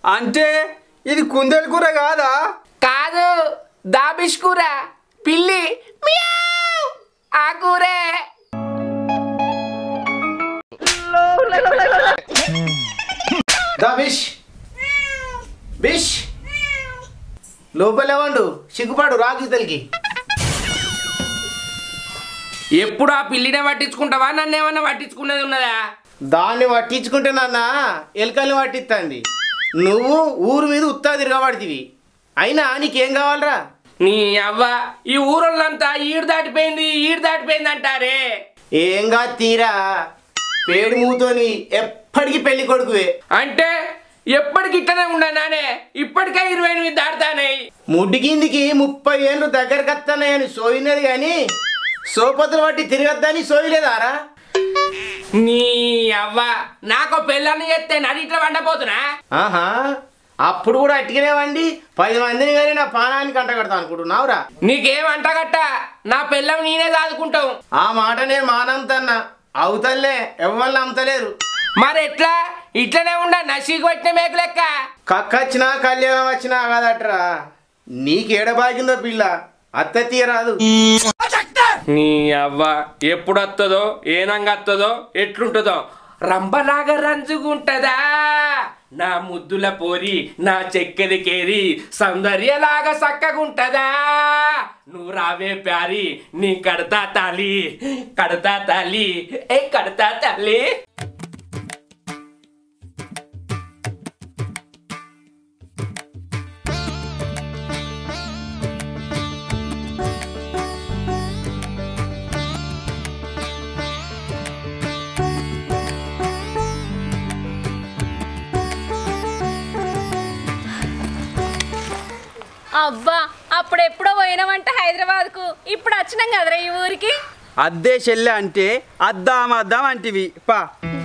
అంటే ఇది కుందేలు కూర కాదా కాదు దాబిష్ కూర పిల్లి మియావ్! ఆ కూరే దా బిష్ బిష్ లోపలేవండు సిగ్గుపాడు రాకు ఇతనికి ఎప్పుడు ఆ పిల్లినే పట్టించుకుంటావా నన్ను ఏమన్నా పట్టించుకున్నది ఉన్నదా దాన్ని పట్టించుకుంటే నాన్న ఎలుకల్ని పట్టిస్తుంది నువ్వు ఊరు మీద ఉత్తా తిరగబడితివి అయినా నీకేం కావాలరా నీ అవ్వ ఈ ఊరోళ్ళంతా ఈడు దాటిపోయింది ఈడు దాటిపోయింది అంటారే ఏంగా తీరా పేడి మూతోని ఎప్పటికీ పెళ్లి కొడుకువే అంటే ఎప్పటికి ఇట్టనే ఉండనానే ఇప్పటికే ఇరవై ఎనిమిది దాటుతానే ముడ్డి కిందికి ముప్పై ఏళ్ళు దగ్గరకు వస్తానని సోయినది కానీ సోపతులు పట్టి తిరగద్దని సోయలేదారా నీ అవ్వ నాకు పెళ్ళని చెప్తే నది ఇట్లా వండపోతున్నా ఆహా అప్పుడు కూడా అట్టిగానే వండి పది మందిని కానీ నా పానానికి అంటగడతా అనుకుంటున్నావురా నీకేం అంటగట్ట నా పిల్లం నేనే దాదుకుంటావు ఆ మాట నేను మానంతన్నా అవుతలే ఎవరు అమ్ముతలేరు మరి ఎట్లా ఇట్లనే ఉండ నసీకి పట్టిన మేక లెక్క కక్కచ్చినా కళ్యాణం వచ్చినా కాదట్రా నీకేడబాగిందో పిల్ల అత్త తీయరాదు నీ అవ్వ ఎప్పుడు వస్తుందో ఏనంగా వస్తుందో ఎట్లుంటుందో రంబలాగా రంజుకుంటదా నా ముద్దుల పోరి నా చెక్కది కేరి సౌందర్యలాగా సక్కగుంటదా నువ్వు రావే ప్యారి నీ కడతా తాలి కడతా తాలి ఏ కడతా తల్లి అబ్బా అప్పుడెప్పుడో పోయినామంట హైదరాబాద్ కు ఇప్పుడు వచ్చినాం కదరా ఈ ఊరికి అద్దే చెల్లె అంటే అద్దాం అద్దాం అంటివి పా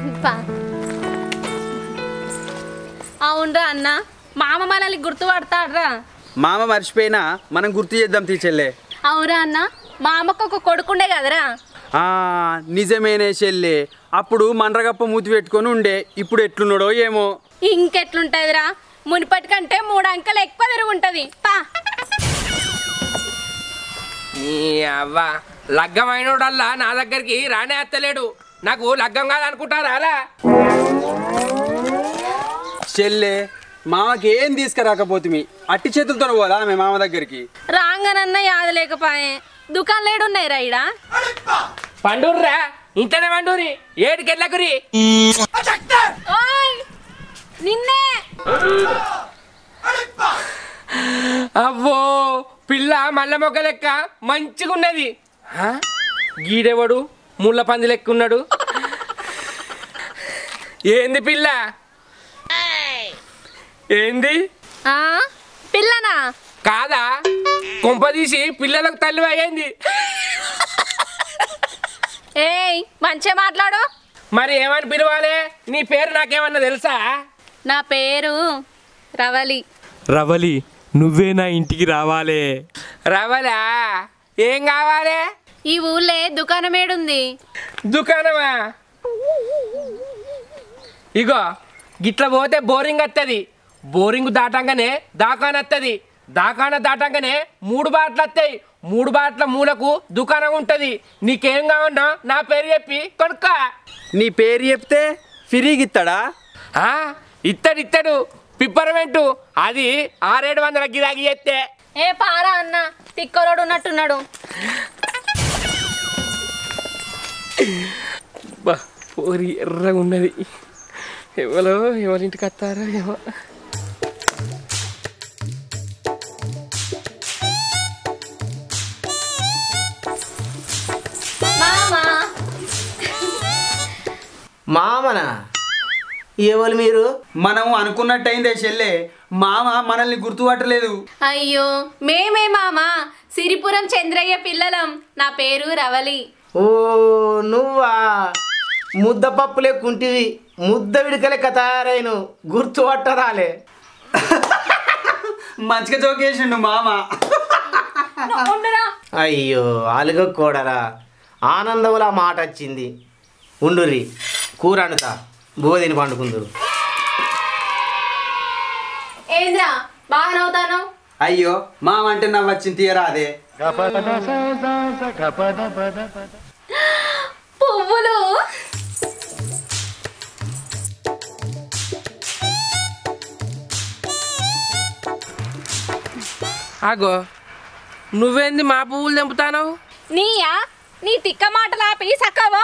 అవునరా అన్న మామ మనల్ని గుర్తుపడతాడ్రా మామ మర్చిపోయినా మనం గుర్తు చేద్దాం తీ చెల్లె అవురా అన్న మా అమ్మకు ఒక కొడుకుండే కదరా ఆ నిజమేనే చెల్లె అప్పుడు మండ్రగప్ప మూతి పెట్టుకొని ఉండే ఇప్పుడు ఎట్లున్నాడో ఏమో ఇంకెట్లుంటదిరా మునిపటి కంటే మూడు అంకెలు ఎక్కువ తిరుగుంటది పా నీ అవ్వ లగ్గమైనోడల్లా నా దగ్గరికి రానే అత్తలేడు నాకు లగ్గం కాదనుకుంటారా అలా చెల్లె మామకి ఏం తీసుకురాకపోతుంది అట్టి చేతులతో పోదా ఆమె మామ దగ్గరికి రాంగనన్న యాద లేకపాయే దుకాణం లేడున్నాయి రా ఈడ పండూర్రా ఇంతనే పండూరి ఏడుకెళ్ళకురి ఓయ్ నిన్నే అవ్వో పిల్ల మల్ల మొక్క లెక్క మంచిగున్నది హా? గీడెవడు ముళ్ళ పంది లెక్క ఉన్నాడు ఏంది పిల్ల ఏంది ఆ పిల్లనా కాదా కొంపదీసి పిల్లలకు తల్లి అయ్యింది ఏయ్ మంచిగా మాట్లాడు మరి ఏమని పిలవాలి నీ పేరు నాకేమన్నా తెలుసా నా పేరు రవలి రవలి నువ్వే నా ఇంటికి రావాలే రవలా ఏం కావాలి ఈ ఊళ్ళే దుకాణం ఏడుంది దుకాణమా ఇగో గిట్ల పోతే బోరింగ్ వస్తుంది బోరింగ్ దాటంగానే దాకాన్ వస్తుంది దాకాన దాటంగానే మూడు బాటలు వస్తాయి మూడు బాటల మూలకు దుకాణం ఉంటుంది నీకేం కావన్నా నా పేరు చెప్పి కొనుక్క నీ పేరు చెప్తే ఫిరీకి ఇస్తాడా ఆ, ఇత్తడు ఇత్తడు పిప్పరమెంటు అది ఆరేడు వందల గిరాకీ చేస్తే ఏ పారా అన్న తిక్కలోడు ఉన్నట్టున్నాడు బా పోరి ఎర్రగా ఉన్నది ఎవరో ఎవరింటికి వస్తారో ఏమో మామా మామన ఎవరు మీరు మనం అనుకున్నట్టయిందే చెల్లె మామ మనల్ని గుర్తుపట్టలేదు అయ్యో మేమే మామా సిరిపురం చంద్రయ్య పిల్లలం నా పేరు రవలి ఓ నువ్వా ముద్ద పప్పు లెక్కుంటివి ముద్ద విడిక లెక్క తయారైన గుర్తు పట్టరాలే మంచిగా జోకేసిండు మామ ఉండురా. అయ్యో అలుగ కూడరా ఆనందంలో మాట వచ్చింది ఉండురి కూర అండుతా బోధిని పండుకుందరు ఏంద్రా బాగా నవ్వుతాను అయ్యో మామంటే నవ్వచ్చింది తీయరాదే పువ్వులు ఆగో నువ్వేంది మా పువ్వులు తెంపుతాను నీయా నీ తిక్క మాటలు ఆపి సక్కవో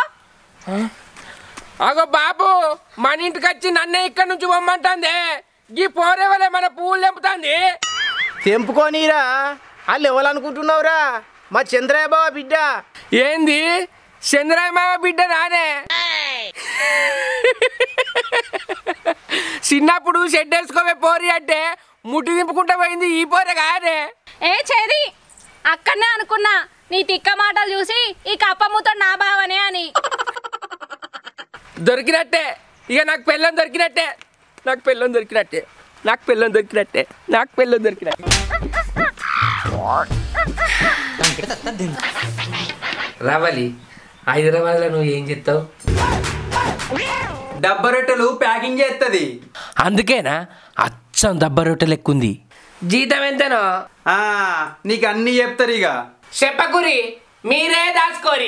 అగో బాబు మన ఇంటికి వచ్చి నన్నే ఇక్కడ నుంచి పొమ్మంటుంది ఈ పోరేవలే మన పువ్వులు తెంపుతాంది తెంపుకోనీరా వాళ్ళు ఎవరనుకుంటున్నావురా మా చంద్రయ్య బావ బిడ్డ ఏంది చంద్రయ్య మామ బిడ్డ నానే చిన్నప్పుడు షెడ్ వేసుకోవే పోరి అంటే ముట్టి దింపుకుంటా పోయింది ఈ పోరే కాదే ఏ చేది అక్కడనే అనుకున్నా నీ తిక్క మాటలు చూసి ఈ కప్పమ్మతో నా బావనే అని దొరికినట్టే ఇక నాకు పెళ్ళం దొరికినట్టే నాకు పెళ్ళం దొరికినట్టే నాకు పెళ్ళం దొరికినట్టే నాకు పెళ్ళం దొరికినట్టే రావాలి హైదరాబాద్లో నువ్వు ఏం చెప్తావు డబ్బ రొట్టెలు ప్యాకింగ్ చేస్తుంది అందుకేనా అచ్చం దబ్బ రొట్టె లెక్కుంది జీతం ఎంతనో ఆ, నీకు అన్ని చెప్తారు ఇక చెప్పకురి మీరే దాచుకోరి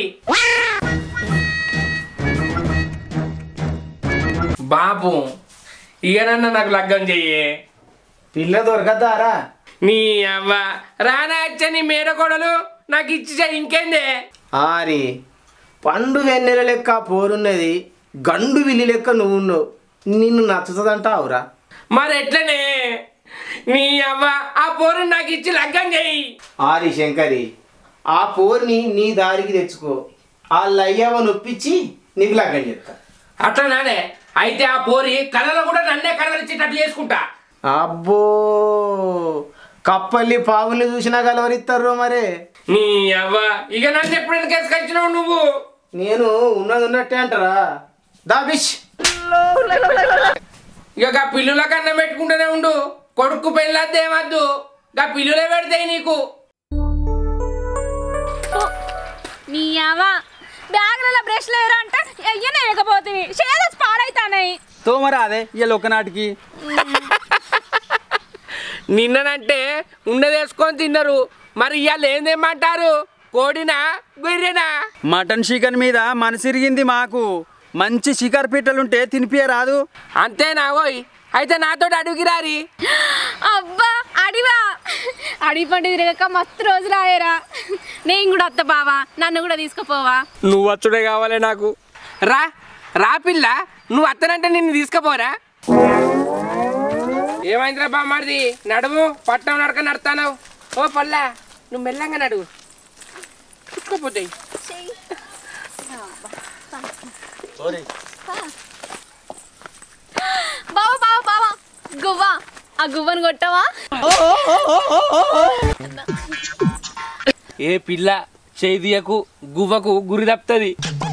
బాబు ఇకనన్నా నాకు లగ్గం చెయ్యే పిల్ల దొరకద్దారా నీ అవ్వ రానా వచ్చా నీ మేడకోడలు నాకు ఇచ్చి చెయ్యి ఇంకేందే ఆరి పండు వెన్నెల లెక్క పోరున్నది గండు విల్లి లెక్క నువ్వు ఉన్నావు నిన్ను నచ్చుతుందంటావురా మరి ఎట్లనే నీ అవ్వ ఆ పోరు నాకు ఇచ్చి లగ్గం చెయ్యి ఆరి శంకరి ఆ పోరుని నీ దారికి తెచ్చుకో ఆ లయ్యవ నొప్పించి నీకు లగ్గం చెప్తా అట్లా నానే అయితే ఆ పోరి కళలో కూడా నన్నే కలవరిచ్చేటట్లు చేసుకుంటా అబ్బో కప్పల్లి పావుల్ని చూసినా కలవరిస్తారు మరే నీ అవ్వ ఇక నన్ను ఎప్పుడు కేసుకొచ్చినావు నువ్వు నేను ఉన్నది ఉన్నట్టే అంటారా దాబిష్ ఇక గా పిల్లుల కన్నా పెట్టుకుంటూనే ఉండు కొడుకు పెళ్ళద్దు ఏమద్దు గా పిల్లులే పెడతాయి నీకు నీ అవ్వ బ్యాగ్లలో బ్రష్ లేరు అంటే అయ్యనే లేకపోతుంది షేదస్ పాడైతానాయి తోమరాదే ఇక ఒకనాటికి నిన్ననంటే ఉండదేసుకొని తిన్నారు మరి ఇవాళ ఏం తెమ్మంటారు కోడినా గొర్రెనా మటన్ చికెన్ మీద మనసిరిగింది మాకు మంచి షికార్ పిట్టలుంటే తినిపియరాదు అంతేనా ఓయ్ అయితే నాతో అడుగురారి అబ్బా అడివా అడివి పండు తిరగక మస్తు రోజులు ఆయరా నేను కూడా వస్తా బావా నన్ను కూడా తీసుకుపోవా నువ్వు వచ్చుడే కావాలి నాకు రా రా పిల్ల నువ్వు అత్తనంటే నిన్ను తీసుకుపోరా ఏమైందిరా బామ్మడిది నడుము పట్నం నడక నడతాను ఓ పల్లా నువ్వు మెల్లంగా నడువు తీసుకుపోతాయి బావా బావా బావా గువ్వ ఆ గువ్వను కొట్టవా ఏ పిల్ల చేదియకు గువ్వకు గురి తప్పుతుంది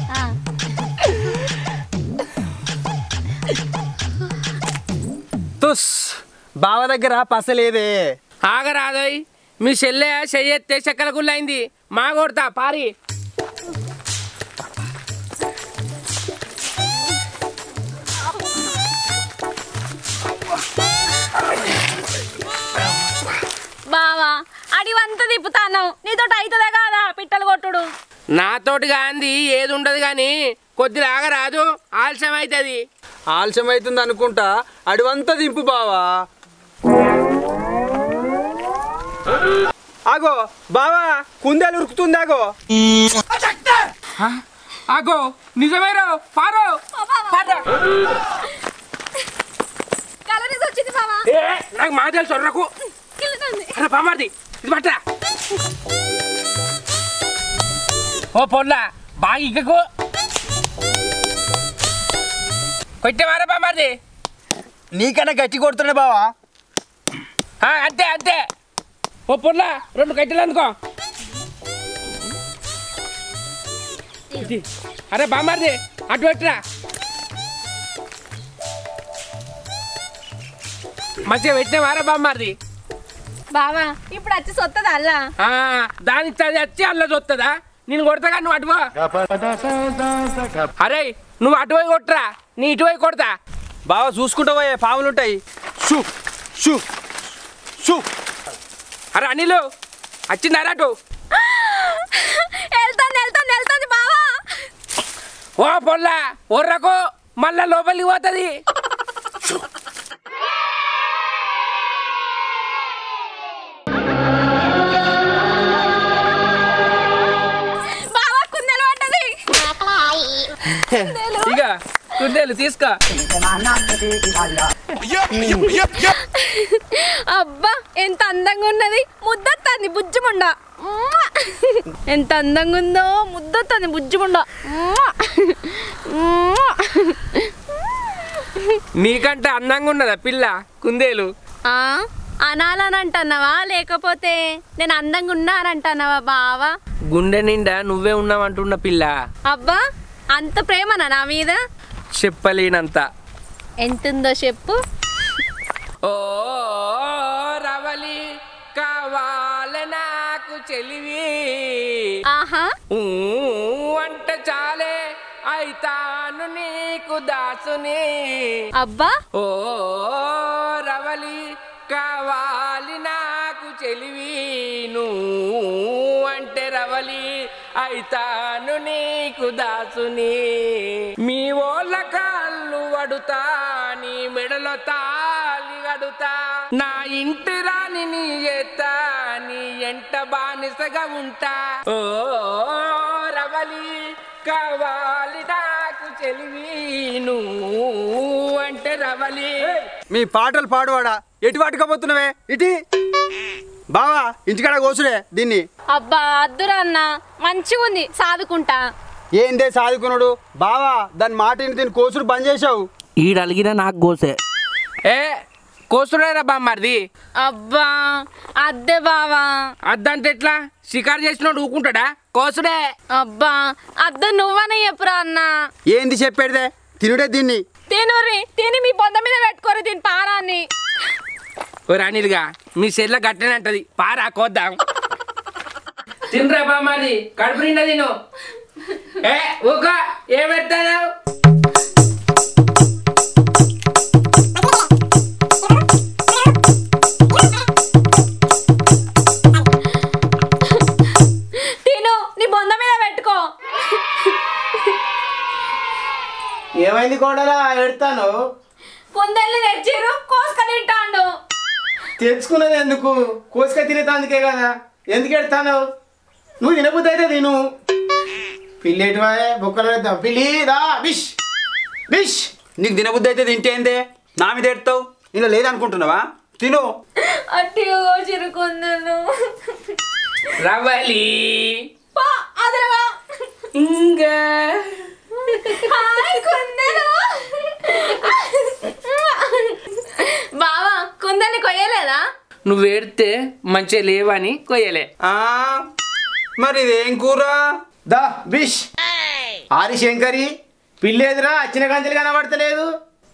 తుస్ బావ దగ్గర పసలేదే ఆగరాదోయ్ మీ చెల్లె చెయ్యెత్తే చెక్కల గుళ్ళైంది మా కొడతా పారి బావా అడివంతా తిప్పుతాను నీతో అవుతుందా కాదా పిట్టలు కొట్టుడు నాతోటి గాంధీ ఏది ఉండదు కానీ కొద్దిగా ఆగరాదు ఆలస్యం అవుతుంది ఆలస్యం అవుతుంది అనుకుంటా అడివంతా దింపు బావా ఆగో బావా కుందేలు ఉరుకుతుంది ఆగో ఆగో నిజమేరో పారో పారో. కలరీస్ వచ్చింది బావా ఏ నాకు మా తెలుసు సొర్రకు కిల్లుతుంది అరే బామార్ది ఇది పట్టరా ఓ పొల్ల బాగా ఇగ్గకు కొట్టేవారా బామార్ది నీకన్నా గట్టి కొడుతుండే బావా ఆ, అంతే అంతే ఓ పొల్ల రెండు కట్టెలు అందుకో ఇది. అరే బామార్ది అటు పెట్టరా మంచిగా పెట్టినవారా బామ్మారిది బావా ఇప్పుడు వచ్చి సొత్తదా అల్లా ఆ, దాని చది వచ్చి అల్ల చూస్తుందా నేను కొడతాగా నువ్వు అటువో అరే నువ్వు అటువై కొట్టరా నీ ఇటువై కొడతా బావా చూసుకుంటా పోయే పాములుంటాయి షూ షూ షూ అరే అనిలు వచ్చిందారా అటు వెళ్తాను వెళ్తాను వెళ్తాను బావా ఓ పొల్ల ఒర్రకు మళ్ళా లోపలికి పోతుంది బావా కుందెలు పడ్డది ఇక కుందేలు తీసుకో అబ్బా ఎంత అందంగా ఉన్నది ముద్దొత్తంది బుజ్జిముండ మ్వా! ఎంత అందంగా ఉందో ముద్దొత్తంది బుజ్జిముండ మ్వా! మ్వా! నీకంటే అందంగా ఉన్నదా పిల్ల కుందేలు ఆ అనాలని అంటున్నావా లేకపోతే నేను అందంగా ఉన్నా అని అంటున్నావా బావా గుండె నిండా నువ్వే ఉన్నావంటున్న పిల్ల అబ్బా అంత ప్రేమనా నా మీద చెప్పలేనంత ఎంతుందో చెప్పు ఓ రవలి కావాల నాకు చెలివి ఆహా ఊ అంటే చాలే అయితాను నీకు దాసుని అబ్బా ఓ రవలి కావాలి నాకు చెలివి నువ్వు అంటే రవలి అయితాను నీకు దాసుని మీ ఓళ్ళ కాళ్ళు వడుతా నీ మెడలో తాలి గడుతా నా ఇంటి రాని నీ ఎత్తా నీ ఎంట బానిసగా ఉంటా ఓ రవలి కావాలి నాకు చెలివి నువ్వు అంటే రవలి మీ పాటలు పాడువాడా ఎటు పట్టుకపోతున్నావే ఇటీ బావా ఇంటికాడ కోసుడే దీన్ని అబ్బా అద్దురా అన్న మంచిగా ఉంది సాదుకుంటా ఏందే సాదుకున్నాడు బావా దాని మాట ఇంటి దీన్ని కోసుడు బంద్ చేసావు ఈడలిగిన నాకు గోసే ఏ కోసుడేరా బామ్మర్ది అబ్బా అద్దె బావా అద్దంటే ఎట్లా షికారు చేసినోడు ఊకుంటాడా కోసుడే అబ్బా అద్ద నువ్వనే చెప్పురా అన్న ఏంది చెప్పేదే తినుడే దీన్ని తినుర్రి తిని మీ పొంద మీద పెట్టుకోరు దీని పారాన్ని ఓ రాణిలుగా మీ చెల్ల గట్టనే అంటది పారా కోద్దాం తినరా బామ్మర్ది కడుపు నిండా తిను ఏ ఊక ఏం పెడతావు తిను నీ బొంద మీద పెట్టుకో ఏమైంది కోడలా ఎడతాను కుందల్ని తెచ్చిర్రు కోసుక తింటాండు తెచ్చుకున్నది ఎందుకు కోసుక తినేతాందుకే కదా ఎందుకు ఎడతాను నువ్వు తినబుద్ది అయితే తిను పిల్లేటివా బొక్కలు పెడతావు పిల్లి రా బిష్ బిష్ నీకు తినబుద్ధి అయితే తింటేందే నా మీద ఎడతావు ఇలా లేదనుకుంటున్నావా తిను అట్టిగా కోసిరు కుందలు రవలి పా, అదరవా. ఇంకా హాయ్ కుందలు బావా కుందల్ని కొయ్యలేదా నువ్వు ఏడితే మంచిగా లేవని కొయ్యలే ఆ, మరి ఇదేం కూర దా బిష్ ఆరి శంకరి పిల్లేదురా అచ్చిన గంజలు కనబడతలేదు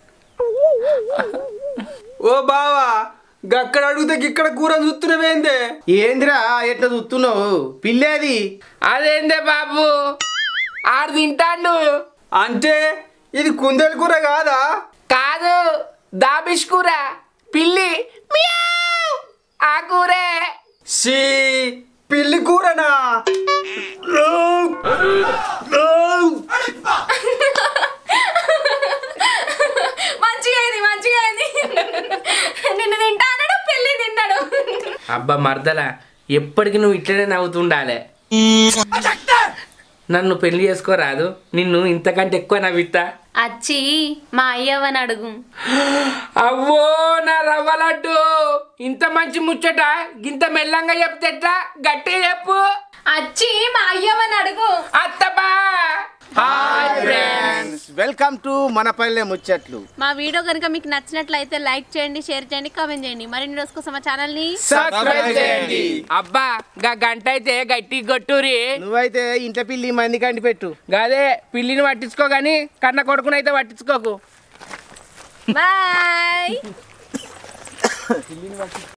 ఓ బావా గక్కడ అడిగితే ఇక్కడ కూర చూస్తున్నావేందే ఏందిరా ఎట్లా చూస్తున్నావు పిల్లేది అదేందే బాబు ఆడు తింటాడు అంటే ఇది కుందేలు కూర కాదా కాదు దాబిష్ కూర పిల్లి మియావ్. ఆ కూరే షీ పిల్లి కూరనా మంచిగా అయింది మంచిగా అయింది నిన్ను తింటా అన్నాడు పెళ్ళి తిన్నాడు అబ్బా మర్దల ఎప్పటికి నువ్వు ఇట్లనే నవ్వుతుండాలే నన్ను పెళ్లి చేసుకోరాదు నిన్ను ఇంతకంటే ఎక్కువ నవ్విస్తా అచ్చి మా అయ్యవని అడుగు అవ్వో నా రవ్వ లడ్డు ఇంత మంచి ముచ్చట ఇంత మెల్లంగా చెప్తే ఎట్లా గట్టి చెప్పు అచ్చి మా అయ్యవని అడుగు అత్తబా హాయ్ ఫ్రెండ్స్ వెల్కమ్ టు మన పల్లె ముచ్చట్లు మా వీడియో కనుక మీకు నచ్చినట్లయితే లైక్ చేయండి షేర్ చేయండి కామెంట్ చేయండి మరిన్ని రోజు కోసం మా ఛానల్ని సబ్స్క్రైబ్ చేయండి అబ్బా గా గంట అయితే గట్టి కొట్టురి నువ్వైతే ఇంట్లో పిల్లి మంది కంటి పెట్టు గదే పిల్లిని పట్టించుకో గాని కన్న కొడుకునైతే పట్టించుకోకు బాయ్